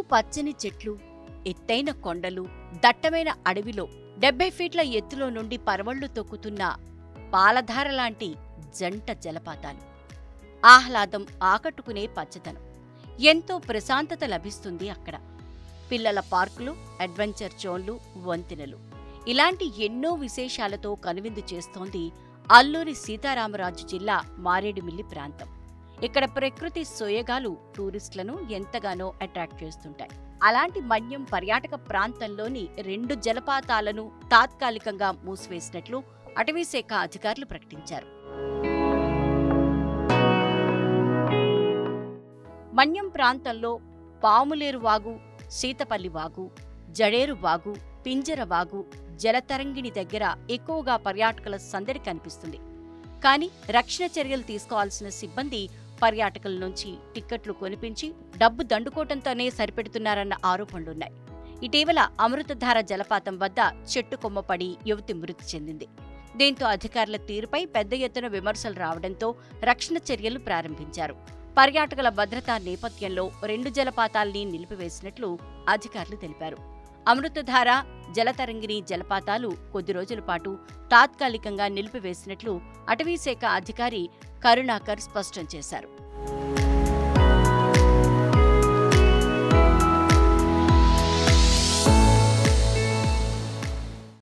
పచ్చని చెట్లు ఎత్తైన కొండలు దట్టమైన అడవిలో డెబ్బై ఫీట్ల ఎత్తులో నుండి పరవళ్లు తొక్కుతున్న పాలధార లాంటి జంట జలపాతాలు ఆహ్లాదం ఆకట్టుకునే పచ్చదనం ఎంతో ప్రశాంతత లభిస్తుంది అక్కడ పిల్లల పార్కులు అడ్వెంచర్ జోన్లు వంతెనలు ఇలాంటి ఎన్నో విశేషాలతో కనువిందు చేస్తోంది అల్లూరి సీతారామరాజు జిల్లా మారేడుమిల్లి ప్రాంతం ఇక్కడ ప్రకృతి సోయగాలు టూరిస్టులను ఎంతగానో అట్రాక్ట్ చేస్తుంటాయి అలాంటి మన్యం పర్యాటక ప్రాంతంలోని రెండు జలపాతాలను తాత్కాలికంగా మూసివేసినట్లు అటవీశాఖ అధికారులు ప్రకటించారు మన్యం ప్రాంతంలో పాములేరు వాగు సీతపల్లి వాగు జడేరు వాగు పింజర వాగు జలతరంగిణి దగ్గర ఎక్కువగా పర్యాటకుల సందడి కనిపిస్తుంది కానీ రక్షణ చర్యలు తీసుకోవాల్సిన సిబ్బంది పర్యాటకుల నుంచి టిక్కెట్లు కొనిపించి డబ్బు దండుకోవటంతోనే సరిపెడుతున్నారన్న ఆరోపణలున్నాయి ఇటీవల అమృతధార జలపాతం వద్ద చెట్టు కొమ్మ పడి యువతి మృతి చెందింది దీంతో అధికారుల తీరుపై పెద్ద ఎత్తున విమర్శలు రావడంతో రక్షణ చర్యలు ప్రారంభించారు పర్యాటకుల భద్రతా నేపథ్యంలో రెండు జలపాతాల్ని నిలిపివేసినట్లు అధికారులు తెలిపారు అమృతధార జలతరంగిణి జలపాతాలు కొద్ది రోజుల పాటు తాత్కాలికంగా నిలిపివేసినట్లు అటవీశాఖ అధికారి కరుణాకర్ స్పష్టం చేశారు